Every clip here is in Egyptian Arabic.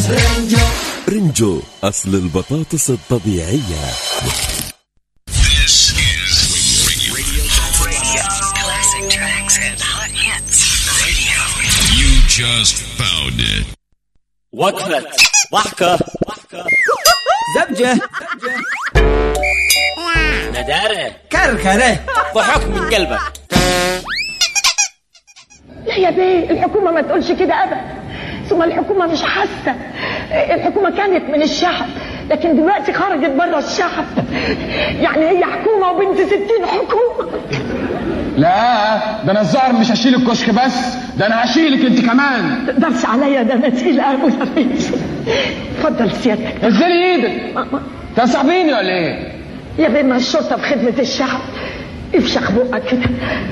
رنجو أصل البطاطس الطبيعية This is radio. Classic tracks and hot hits. Radio. You just found it. وقفة ضحكة زبجة ندارة كركرة ضحك من قلبك لا يا بيه الحكومة ما تقولش كده أبدا ثم الحكومة مش حاسة الحكومة كانت من الشعب لكن دلوقتي خرجت بره الشعب يعني هي حكومة وبنت ستين حكومة لا ده انا الظاهر مش هشيل الكشك بس ده انا هشيلك انت كمان تقدرش عليا ده انا تقيل قوي يا بيه اتفضل سيادتك نزلي ايدك ما- ما- انت صاحبيني ولا ايه؟ يا بيه ما الشرطة في خدمة الشعب افشخ بقك كده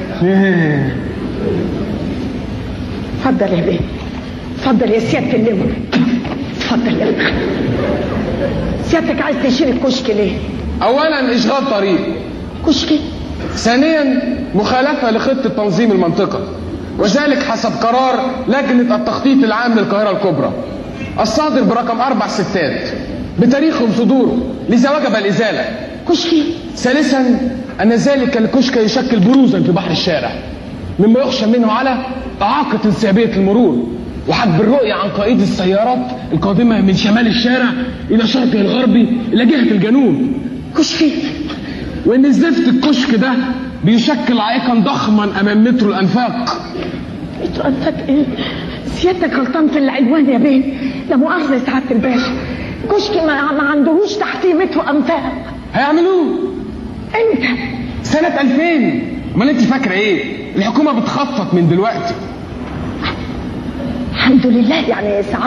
اتفضل يا بيه اتفضل يا سيادة اللواء اتفضل يا بيه سيادتك عايز تشيل الكشك ليه؟ اولا اشغال طريق كشكي ثانيا مخالفة لخطة تنظيم المنطقة وذلك حسب قرار لجنة التخطيط العام للقاهرة الكبرى الصادر برقم أربع ستات بتاريخ صدوره لذا وجب الإزالة كشكي ثالثا أن ذلك الكشك يشكل بروزا في بحر الشارع مما يخشى منه على إعاقة انسيابية المرور وحجب الرؤية عن قائد السيارات القادمة من شمال الشارع إلى شرقه الغربي إلى جهة الجنوب كشكي وان زفت الكشك ده بيشكل عائقا ضخما امام مترو الانفاق انتوا انفاك ايه؟ سيادتك غلطان في العنوان يا بيه لا مؤاخذة سعادة الباشا كشكي ما, ما عندهوش تحتيه مترو انفاق هيعملوه امتى؟ سنة 2000 امال انت فاكرة ايه الحكومة بتخطط من دلوقتي الحمد لله يعني سعادة